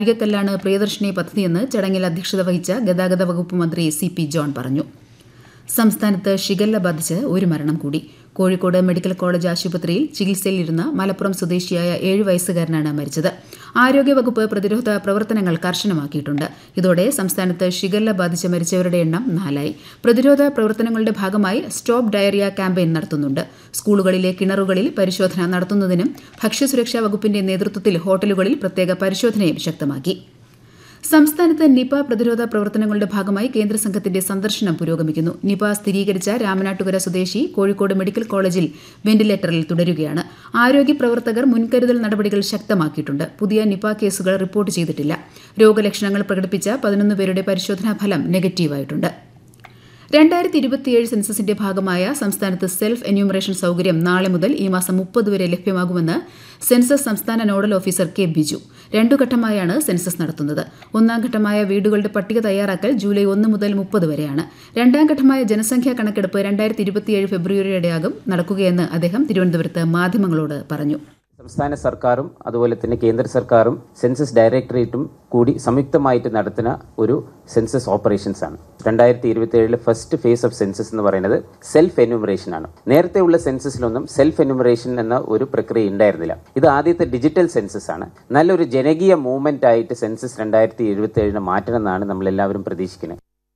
നാഴികക്കല്ലാണ് പ്രിയദർശിനി പദ്ധതിയെന്ന് ചടങ്ങിൽ അധ്യക്ഷത വഹിച്ച ഗതാഗത വകുപ്പ് മന്ത്രി സി പി ജോൺ പറഞ്ഞു സംസ്ഥാനത്ത് ഷിഗല്ല ബാധിച്ച് ഒരു മരണം കൂടി കോഴിക്കോട് മെഡിക്കൽ കോളേജ് ആശുപത്രിയിൽ ചികിത്സയിലിരുന്ന മലപ്പുറം സ്വദേശിയായ ഏഴ് വയസ്സുകാരനാണ് മരിച്ചത് ആരോഗ്യവകുപ്പ് പ്രതിരോധ പ്രവർത്തനങ്ങൾ കർശനമാക്കിയിട്ടുണ്ട് ഇതോടെ സംസ്ഥാനത്ത് ഷിഗല്ല ബാധിച്ച് മരിച്ചവരുടെ എണ്ണം നാലായി പ്രതിരോധ പ്രവർത്തനങ്ങളുടെ ഭാഗമായി സ്റ്റോപ്പ് ഡയറിയ ക്യാമ്പയിൻ നടത്തുന്നുണ്ട് സ്കൂളുകളിലെ കിണറുകളിൽ പരിശോധന നടത്തുന്നതിനും ഭക്ഷ്യസുരക്ഷാ വകുപ്പിന്റെ നേതൃത്വത്തിൽ ഹോട്ടലുകളിൽ പ്രത്യേക പരിശോധനയും ശക്തമാക്കി സംസ്ഥാനത്ത് നിപ പ്രതിരോധ പ്രവർത്തനങ്ങളുടെ ഭാഗമായി കേന്ദ്ര സംഘത്തിന്റെ സന്ദർശനം പുരോഗമിക്കുന്നു നിപ സ്ഥിരീകരിച്ച രാമനാട്ടുകര സ്വദേശി കോഴിക്കോട് മെഡിക്കൽ കോളേജിൽ വെന്റിലേറ്ററിൽ തുടരുകയാണ് ആരോഗ്യ പ്രവർത്തകർ മുൻകരുതൽ നടപടികൾ ശക്തമാക്കിയിട്ടുണ്ട് പുതിയ നിപ കേസുകൾ റിപ്പോർട്ട് ചെയ്തിട്ടില്ല രോഗലക്ഷണങ്ങൾ പ്രകടിപ്പിച്ച പതിനൊന്ന് പേരുടെ പരിശോധനാ ഫലം നെഗറ്റീവായിട്ടുണ്ട് രണ്ടായിരത്തി ഇരുപത്തിയേഴ് സെൻസസിന്റെ ഭാഗമായ സംസ്ഥാനത്ത് സെൽഫ് എന്യൂമറേഷൻ സൌകര്യം നാളെ മുതൽ ഈ മാസം മുപ്പത് വരെ ലഭ്യമാകുമെന്ന് സെൻസസ് സംസ്ഥാന നോഡൽ ഓഫീസർ കെ ബിജു രണ്ടു ഘട്ടമായാണ് സെൻസസ് നടത്തുന്നത് ഒന്നാം ഘട്ടമായ വീടുകളുടെ പട്ടിക തയ്യാറാക്കൽ ജൂലൈ ഒന്ന് മുതൽ മുപ്പത് വരെയാണ് രണ്ടാം ഘട്ടമായ ജനസംഖ്യാ കണക്കെടുപ്പ് രണ്ടായിരത്തി ഇരുപത്തിയേഴ് ഫെബ്രുവരിയോടെയാകും നടക്കുകയെന്ന് അദ്ദേഹം തിരുവനന്തപുരത്ത് മാധ്യമങ്ങളോട് പറഞ്ഞു സംസ്ഥാന സർക്കാരും അതുപോലെ തന്നെ കേന്ദ്ര സർക്കാരും സെൻസസ് ഡയറക്ടറേറ്റും കൂടി സംയുക്തമായിട്ട് നടത്തുന്ന ഒരു സെൻസസ് ഓപ്പറേഷൻസ് ആണ് രണ്ടായിരത്തി ഇരുപത്തി ഏഴിലെ ഫസ്റ്റ് ഫേസ് ഓഫ് സെൻസസ് എന്ന് പറയുന്നത് സെൽഫ് എന്യൂമറേഷൻ ആണ് നേരത്തെ ഉള്ള സെൻസസിലൊന്നും സെൽഫ് എന്യൂമറേഷൻ എന്ന ഒരു പ്രക്രിയ ഉണ്ടായിരുന്നില്ല ഇത് ആദ്യത്തെ ഡിജിറ്റൽ സെൻസസ് ആണ് നല്ലൊരു ജനകീയ മൂവ്മെന്റ് ആയിട്ട് സെൻസസ് രണ്ടായിരത്തി എഴുപത്തി ഏഴിന് മാറ്റണമെന്നാണ് നമ്മൾ എല്ലാവരും പ്രതീക്ഷിക്കുന്നത്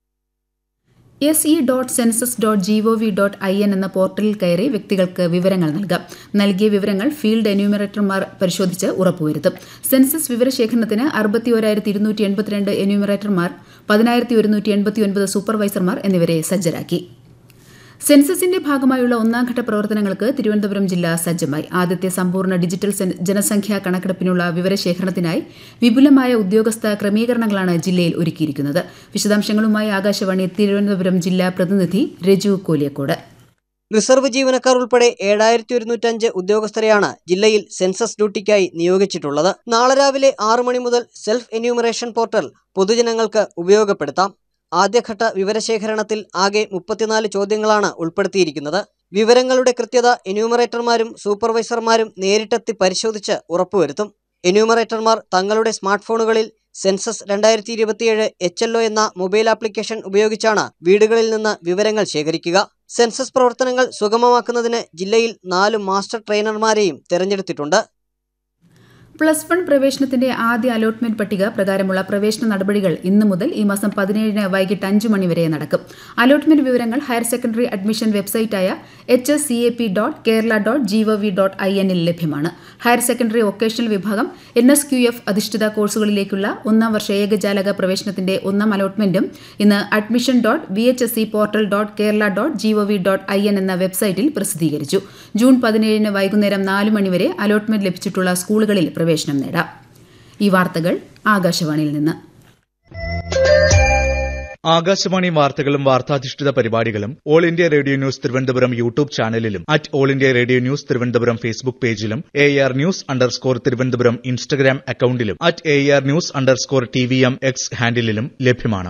S E dot census dot G O V dot I N എന്ന പോർട്ടലിൽ കയറി വ്യക്തികൾക്ക് വിവരങ്ങൾ നൽകാം നൽകിയ വിവരങ്ങൾ ഫീൽഡ് എന്യൂമറേറ്റർമാർ പരിശോധിച്ച് ഉറപ്പുവരുത്തും സെൻസസ് വിവരശേഖരണത്തിന് അറുപത്തി ഒരായിരത്തി ഇരുന്നൂറ്റി എൺപത്തിരണ്ട് എന്യൂമറേറ്റർമാർ പതിനായിരത്തി ഒരുന്നൂറ്റി എൺപത്തി ഒൻപത് സൂപ്പർവൈസർമാർ എന്നിവരെ സജ്ജരാക്കി സെൻസസിന്റെ ഭാഗമായുള്ള ഒന്നാംഘട്ട പ്രവർത്തനങ്ങൾക്ക് തിരുവനന്തപുരം ജില്ല സജ്ജമായി ആദ്യത്തെ സമ്പൂർണ്ണ ഡിജിറ്റൽ ജനസംഖ്യാ കണക്കെടുപ്പിനുള്ള വിവരശേഖരണത്തിനായി വിപുലമായ ഉദ്യോഗസ്ഥ ക്രമീകരണങ്ങളാണ് ജില്ലയിൽ ഒരുക്കിയിരിക്കുന്നത് വിശദാംശങ്ങളുമായി ആകാശവാണി തിരുവനന്തപുരം ജില്ലാ പ്രതിനിധി രജു കോലിയക്കോട് റിസർവ് ജീവനക്കാർ ഉൾപ്പെടെ ഏഴായിരത്തി ഒരുന്നൂറ്റഞ്ച് ഉദ്യോഗസ്ഥരെയാണ് ജില്ലയിൽ സെൻസസ് ഡ്യൂട്ടിക്കായി നിയോഗിച്ചിട്ടുള്ളത് നാളെ രാവിലെ ആറു മണി മുതൽ സെൽഫ് എന്യൂമറേഷൻ പോർട്ടൽ പൊതുജനങ്ങൾക്ക് ഉപയോഗപ്പെടുത്താം ആദ്യഘട്ട വിവരശേഖരണത്തിൽ ആകെ മുപ്പത്തിനാല് ചോദ്യങ്ങളാണ് ഉൾപ്പെടുത്തിയിരിക്കുന്നത് വിവരങ്ങളുടെ കൃത്യത എന്യൂമറേറ്റർമാരും സൂപ്പർവൈസർമാരും നേരിട്ടെത്തി പരിശോധിച്ച് ഉറപ്പുവരുത്തും എന്യൂമറേറ്റർമാർ തങ്ങളുടെ സ്മാർട്ട് ഫോണുകളിൽ സെൻസസ് രണ്ടായിരത്തി ഇരുപത്തിയേഴ് എച്ച് എൽ ഒ എന്ന മൊബൈൽ ആപ്ലിക്കേഷൻ ഉപയോഗിച്ചാണ് വീടുകളിൽ നിന്ന് വിവരങ്ങൾ ശേഖരിക്കുക സെൻസസ് പ്രവർത്തനങ്ങൾ സുഗമമാക്കുന്നതിന് ജില്ലയിൽ നാല് മാസ്റ്റർ ട്രെയിനർമാരെയും തെരഞ്ഞെടുത്തിട്ടുണ്ട് പ്ലസ് വൺ പ്രവേശനത്തിന്റെ ആദ്യ അലോട്ട്മെന്റ് പട്ടിക പ്രകാരമുള്ള പ്രവേശന നടപടികൾ ഇന്നു മുതൽ ഈ മാസം പതിനേഴിന് വൈകിട്ട് അഞ്ച് മണിവരെ നടക്കും അലോട്ട്മെന്റ് വിവരങ്ങൾ ഹയർ സെക്കൻഡറി അഡ്മിഷൻ വെബ്സൈറ്റായ H S C A P dot Kerala dot G O V dot I എന്നിൽ ലഭ്യമാണ് ഹയർ സെക്കൻഡറി വൊക്കേഷണൽ വിഭാഗം എൻ എസ് ക്യു എഫ് അധിഷ്ഠിത കോഴ്സുകളിലേക്കുള്ള ഒന്നാം വർഷ ഏകജാലക പ്രവേശനത്തിന്റെ ഒന്നാം അലോട്ട്മെന്റും ഇന്ന് admission dot V H S C portal dot Kerala dot G O V dot I N എന്ന വെബ്സൈറ്റിൽ പ്രസിദ്ധീകരിച്ചു ജൂൺ പതിനേഴിന് വൈകുന്നേരം നാല് മണിവരെ അലോട്ട്മെന്റ് ലഭിച്ചിട്ടുള്ള സ്കൂളുകളിൽ പ്രവേശനം നേടാം ഈ വാർത്തകൾ ആകാശവാണിയിൽ നിന്ന് ആകാശവാണി വാർത്തകളും വാർത്താധിഷ്ഠിത പരിപാടികളും All India Radio news Thiruvananthapuram YouTube ചാനലിലും at All India Radio news Thiruvananthapuram Facebook പേജിലും A R news underscore Thiruvananthapuram Instagram അക്കൌണ്ടിലും at A R news underscore T V M X ഹാൻഡിലും ലഭ്യമാണ്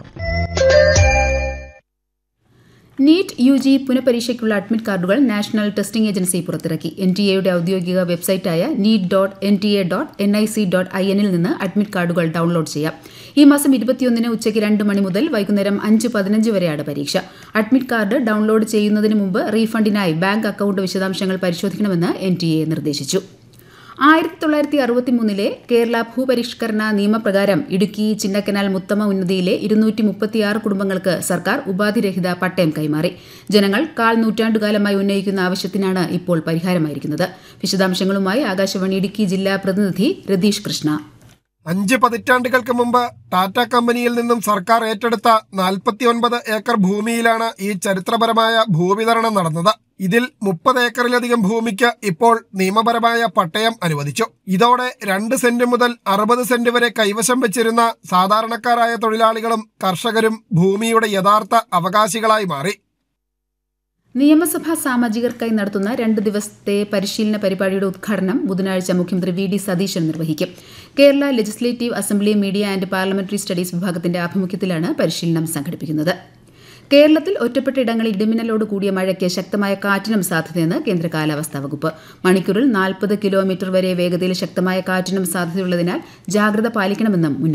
നീറ്റ് യു ജി പുനഃപരീക്ഷയ്ക്കുള്ള അഡ്മിറ്റ് കാർഡുകൾ നാഷണൽ ടെസ്റ്റിംഗ് ഏജൻസി പുറത്തിറക്കി N T എയുടെ ഔദ്യോഗിക വെബ്സൈറ്റായ NEET dot N T A dot N I C dot I എന്നിൽ നിന്ന് അഡ്മിറ്റ് കാർഡുകൾ ഡൗൺലോഡ് ചെയ്യാം ഈ മാസം ഇരുപത്തിയൊന്നിന് ഉച്ചയ്ക്ക് രണ്ട് മണി മുതൽ വൈകുന്നേരം അഞ്ച് പതിനഞ്ച് വരെയാണ് പരീക്ഷ അഡ്മിറ്റ് കാർഡ് ഡൗൺലോഡ് ചെയ്യുന്നതിന് മുമ്പ് റീഫണ്ടിനായി ബാങ്ക് അക്കൌണ്ട് വിശദാംശങ്ങൾ പരിശോധിക്കണമെന്ന് എൻ ടി എ നിർദ്ദേശിച്ചു ആയിരത്തി തൊള്ളായിരത്തി അറുപത്തിമൂന്നിലെ കേരള ഭൂപരിഷ്കരണ നിയമപ്രകാരം ഇടുക്കി ചിന്നക്കനാൽ മുത്തമ്മ ഉന്നതിയിലെ ഇരുന്നൂറ്റി മുപ്പത്തിയാറ് കുടുംബങ്ങൾക്ക് സർക്കാർ ഉപാധിരഹിത പട്ടയം കൈമാറി ജനങ്ങൾ കാൽ നൂറ്റാണ്ടുകാലമായി ഉന്നയിക്കുന്ന ആവശ്യത്തിനാണ് ഇപ്പോൾ പരിഹാരമായിരിക്കുന്നത് വിശദാംശങ്ങളുമായി ആകാശവാണി ഇടുക്കി ജില്ലാ പ്രതിനിധി രതീഷ് കൃഷ്ണ അഞ്ച് പതിറ്റാണ്ടുകൾക്ക് മുമ്പ് ടാറ്റ കമ്പനിയിൽ നിന്നും സർക്കാർ ഏറ്റെടുത്ത നാൽപ്പത്തിയൊൻപത് ഏക്കർ ഭൂമിയിലാണ് ഈ ചരിത്രപരമായ ഭൂവിതരണം നടന്നത് ഇതിൽ മുപ്പത് ഏക്കറിലധികം ഭൂമിക്ക് ഇപ്പോൾ നിയമപരമായ പട്ടയം അനുവദിച്ചു ഇതോടെ രണ്ട് സെന്റ് മുതൽ അറുപത് സെന്റ് വരെ കൈവശം വെച്ചിരുന്ന സാധാരണക്കാരായ തൊഴിലാളികളും കർഷകരും ഭൂമിയുടെ യഥാർത്ഥ അവകാശികളായി മാറി നിയമസഭാ സാമാജികർക്കായി നടത്തുന്ന രണ്ട് ദിവസത്തെ പരിശീലന പരിപാടിയുടെ ഉദ്ഘാടനം ബുധനാഴ്ച മുഖ്യമന്ത്രി വി ഡി സതീശൻ നിർവഹിക്കും Kerala legislative assembly media and parliamentary studies വിഭാഗത്തിന്റെ ആഭിമുഖ്യത്തിലാണ് പരിശീലനം സംഘടിപ്പിക്കുന്നത് കേരളത്തിൽ ഒറ്റപ്പെട്ട ഇടങ്ങളിൽ ഇടിമിന്നലോട് കൂടിയ മഴയ്ക്ക് ശക്തമായ കാറ്റിനും സാധ്യതയെന്ന് കേന്ദ്ര കാലാവസ്ഥാ വകുപ്പ് മണിക്കൂറിൽ നാൽപ്പത് കിലോമീറ്റർ വരെ വേഗതയിൽ ശക്തമായ കാറ്റിനും സാധ്യതയുള്ളതിനാൽ ജാഗ്രത പാലിക്കണമെന്നും മുന്നറിയിപ്പ്